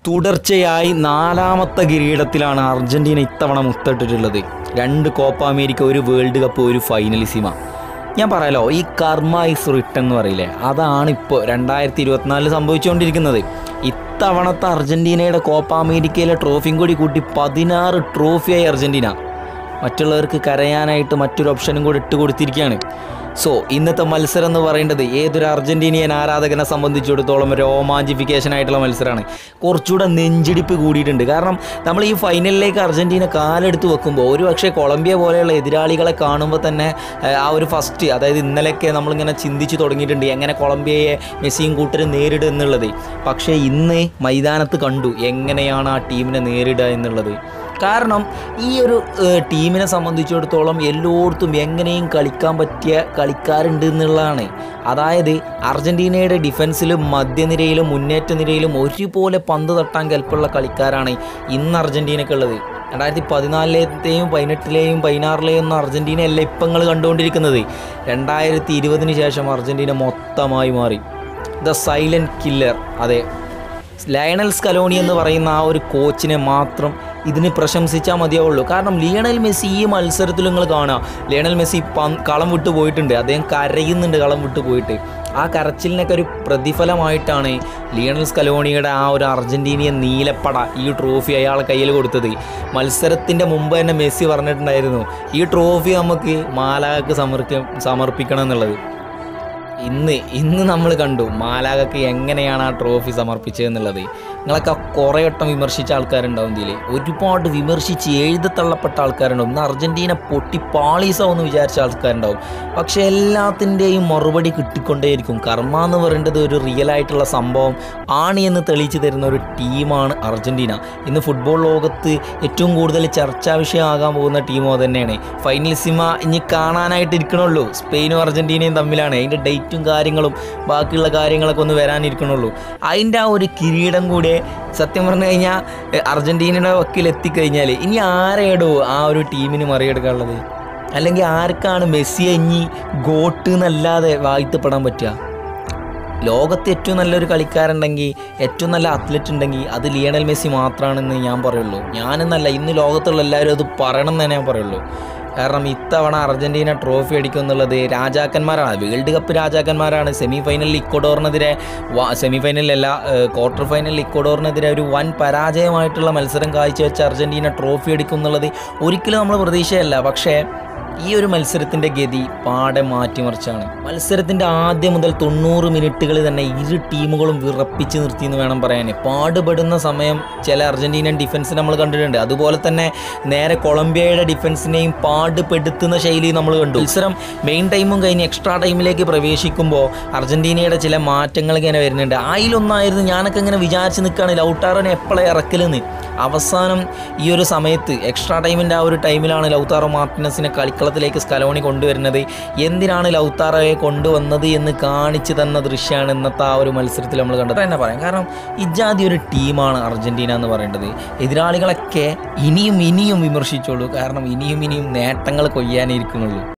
തുടർച്ചയായി നാലാമത്തെ കിരീടത്തിലാണ് അർജന്റീന ഇത്തവണ മുത്തിട്ടിട്ടുള്ളത് രണ്ട് കോപ്പ അമേരിക്ക ഒരു വേൾഡ് കപ്പ് ഒരു ഫൈനലിസിമ ഞാൻ പറയാലോ ഈ കർമ്മ ഇസ് റിട്ടൺ എന്ന് പറയില്ലേ അതാണ് ഇപ്പോൾ രണ്ടായിരത്തി ഇരുപത്തിനാലിൽ സംഭവിച്ചുകൊണ്ടിരിക്കുന്നത് ഇത്തവണത്തെ അർജന്റീനയുടെ കോപ്പ അമേരിക്കയിലെ ട്രോഫിയും കൂടി കൂട്ടി പതിനാറ് ട്രോഫിയായി അർജന്റീന മറ്റുള്ളവർക്ക് കരയാനായിട്ട് മറ്റൊരു ഓപ്ഷനും കൂടി ഇട്ട് കൊടുത്തിരിക്കുകയാണ് സോ ഇന്നത്തെ മത്സരം എന്ന് പറയേണ്ടത് ഏതൊരു അർജന്റീനിയൻ ആരാധകനെ സംബന്ധിച്ചിടത്തോളം രോമാഞ്ചിഫിക്കേഷൻ ആയിട്ടുള്ള മത്സരമാണ് കുറച്ചുകൂടെ നെഞ്ചിടിപ്പ് കൂടിയിട്ടുണ്ട് കാരണം നമ്മൾ ഈ ഫൈനലിലേക്ക് അർജന്റീന കാലെടുത്ത് വെക്കുമ്പോൾ ഒരു പക്ഷേ കൊളംബിയ പോലെയുള്ള എതിരാളികളെ കാണുമ്പോൾ തന്നെ ഏഹ്, ആ ഒരു ഫസ്റ്റ് അതായത് ഇന്നലെയൊക്കെ നമ്മളിങ്ങനെ ചിന്തിച്ച് തുടങ്ങിയിട്ടുണ്ട് എങ്ങനെ കൊളംബിയയെ മെസ്സിയും കൂട്ടരും നേരിടുക എന്നുള്ളത് പക്ഷേ ഇന്ന് മൈതാനത്ത് കണ്ടു എങ്ങനെയാണ് ആ ടീമിനെ നേരിടുക എന്നുള്ളത് കാരണം ഈ ഒരു ഏഹ്, ടീമിനെ സംബന്ധിച്ചിടത്തോളം എല്ലായിടത്തും എങ്ങനെയും കളിക്കാൻ പറ്റിയ കളിക്കാരുണ്ട് എന്നുള്ളതാണ് അതായത് അർജൻറ്റീനയുടെ ഡിഫൻസിലും മധ്യനിരയിലും മുന്നേറ്റ നിരയിലും ഒരുപോലെ പന്ത് തട്ടാൻ കൽപ്പുള്ള കളിക്കാരാണ് ഇന്ന് അർജൻറ്റീനക്കുള്ളത് രണ്ടായിരത്തി പതിനാലിലെയും പതിനെട്ടിലെയും പതിനാറിലെയും ഒന്നും അർജൻറ്റീന അല്ല ഇപ്പം നിങ്ങൾ കണ്ടുകൊണ്ടിരിക്കുന്നത് രണ്ടായിരത്തി ഇരുപതിന് ശേഷം അർജൻറ്റീന മൊത്തമായി മാറി ദ സൈലൻറ്റ് കില്ലർ അതെ ലയണൽ സ്കലോണി എന്ന് പറയുന്ന ആ ഒരു കോച്ചിനെ മാത്രം ഇതിന് പ്രശംസിച്ചാൽ മതിയാവുള്ളൂ കാരണം ലിയണൽ മെസ്സി ഈ മത്സരത്തിൽ നിങ്ങൾ കാണുക ലിയണൽ മെസ്സി പൻ കളം വിട്ട് പോയിട്ടുണ്ട് അദ്ദേഹം കരയുന്നുണ്ട് കളം വിട്ട് പോയിട്ട് ആ കരച്ചിലിനൊക്കെ ഒരു പ്രതിഫലമായിട്ടാണ് ലിയണൽ സ്കലോണിയുടെ ആ ഒരു അർജൻറ്റീനിയൻ നീലപ്പട ഈ ട്രോഫി അയാളെ കയ്യിൽ കൊടുത്തത് മത്സരത്തിൻ്റെ മുമ്പ് തന്നെ മെസ്സി പറഞ്ഞിട്ടുണ്ടായിരുന്നു ഈ ട്രോഫി നമുക്ക് മാലാകക്ക് സമർപ്പിക്ക സമർപ്പിക്കണം എന്നുള്ളത് ഇന്ന് ഇന്ന് നമ്മൾ കണ്ടു മാലാകക്ക് എങ്ങനെയാണ് ആ ട്രോഫി സമർപ്പിച്ചതെന്നുള്ളത് നിങ്ങളൊക്കെ കുറേ വട്ടം വിമർശിച്ച ആൾക്കാരുണ്ടാവും ഇതിൽ ഒരുപാട് വിമർശിച്ച് എഴുതത്തള്ളപ്പെട്ട ആൾക്കാരുണ്ടാവും ഇന്ന് അർജൻറ്റീന പൊട്ടി പാളീസാവെന്ന് വിചാരിച്ച ആൾക്കാരുണ്ടാവും പക്ഷേ എല്ലാത്തിൻ്റെയും മറുപടി കിട്ടിക്കൊണ്ടേയിരിക്കും കർമ്മ എന്ന് പറയേണ്ടത് ഒരു റിയൽ ആയിട്ടുള്ള സംഭവം ആണ് എന്ന് തെളിയിച്ചു തരുന്ന ഒരു ടീമാണ് അർജൻറ്റീന ഇന്ന് ഫുട്ബോൾ ലോകത്ത് ഏറ്റവും കൂടുതൽ ചർച്ചാ വിഷയമാകാൻ പോകുന്ന ടീമോ തന്നെയാണ് ഫൈനൽ സിമ ഇനി കാണാനായിട്ട് ഇരിക്കണുള്ളൂ സ്പെയിനും അർജൻറ്റീനയും തമ്മിലാണ് അതിൻ്റെ ഡേറ്റും കാര്യങ്ങളും ബാക്കിയുള്ള കാര്യങ്ങളൊക്കെ ഒന്ന് വരാനിരിക്കണുള്ളൂ അതിൻ്റെ ആ ഒരു കിരീടം കൂടെ സത്യം പറഞ്ഞു കഴിഞ്ഞാൽ എ, അർജൻറ്റീനയുടെ വക്കിൽ എത്തിക്കഴിഞ്ഞാൽ ഇനി ആരെയാടോ ആ ഒരു ടീമിന് മറികടക്കാനുള്ളത് അല്ലെങ്കിൽ ആർക്കാണ് മെസ്സിയെ ഇനി ഗോട്ട് എന്നല്ലാതെ വാഴ്ത്തപ്പെടാൻ പറ്റുക ലോകത്ത് ഏറ്റവും നല്ലൊരു കളിക്കാരുണ്ടെങ്കിൽ ഏറ്റവും നല്ല അത്ലറ്റ് ഉണ്ടെങ്കിൽ അത് ലിയണൽ മെസ്സി മാത്രമാണെന്ന് ഞാൻ പറയുള്ളൂ ഞാനെന്നല്ല ഇന്ന് ലോകത്തുള്ള എല്ലാവരും അത് പറയണം എന്ന് തന്നെ ഞാൻ പറയുള്ളൂ കാരണം ഇത്തവണ അർജൻറ്റീന ട്രോഫി അടിക്കും എന്നുള്ളത് രാജാക്കന്മാരാണ് വേൾഡ് കപ്പ് രാജാക്കന്മാരാണ് സെമി ഫൈനലിൽ ഇക്വഡോറിനെതിരെ സെമി ഫൈനലിലല്ല ക്വാർട്ടർ ഫൈനലിൽ ഇക്വഡോറിനെതിരെ ഒരു വൻ പരാജയമായിട്ടുള്ള മത്സരം കാഴ്ചവെച്ച് അർജൻറ്റീന ട്രോഫി അടിക്കും എന്നുള്ളത് ഒരിക്കലും നമ്മൾ പ്രതീക്ഷയല്ല പക്ഷേ ഈ ഒരു മത്സരത്തിൻ്റെ ഗതി പാടെ മാറ്റിമറിച്ചാണ് മത്സരത്തിൻ്റെ ആദ്യം മുതൽ തൊണ്ണൂറ് മിനിറ്റുകൾ തന്നെ ഇരു ടീമുകളും വിറപ്പിച്ച് നിർത്തി എന്ന് വേണം പറയാൻ പാടുപെടുന്ന സമയം ചില അർജൻറ്റീനൻ ഡിഫൻസ് നമ്മൾ കണ്ടിട്ടുണ്ട് അതുപോലെ തന്നെ നേരെ കൊളംബിയയുടെ ഡിഫൻസിനെയും പാടുപെടുത്തുന്ന ശൈലി നമ്മൾ കണ്ടു മത്സരം മെയിൻ ടൈമും കഴിഞ്ഞ് എക്സ്ട്രാ ടൈമിലേക്ക് പ്രവേശിക്കുമ്പോൾ അർജൻറ്റീനയുടെ ചില മാറ്റങ്ങൾ ഇങ്ങനെ വരുന്നുണ്ട് അതിലൊന്നായിരുന്നു ഞാനൊക്കെ ഇങ്ങനെ വിചാരിച്ച് നിൽക്കുകയാണ് ലൗട്ടാറോനെ എപ്പോഴേ ഇറക്കലെന്ന് അവസാനം ഈ ഒരു സമയത്ത് എക്സ്ട്രാ ടൈമിൻ്റെ ആ ഒരു ടൈമിലാണ് ലൗത്താറോ മാർട്ടിനസിനെ കളിക്കളത്തിലേക്ക് സ്കലോണി കൊണ്ടുവരുന്നത് എന്തിനാണ് ലൗത്താറോയെ കൊണ്ടുവന്നത് എന്ന് കാണിച്ചു തന്ന ദൃശ്യമാണ് ഇന്നത്തെ ആ ഒരു മത്സരത്തിൽ നമ്മൾ കണ്ടത് തന്നെ പറയാം കാരണം ഇജാതി ഒരു ടീമാണ് അർജൻറ്റീന എന്ന് പറയേണ്ടത് എതിരാളികളൊക്കെ ഇനിയും ഇനിയും വിമർശിച്ചോളൂ കാരണം ഇനിയും ഇനിയും നേട്ടങ്ങൾ കൊയ്യാനേ ഇരിക്കുന്നുള്ളൂ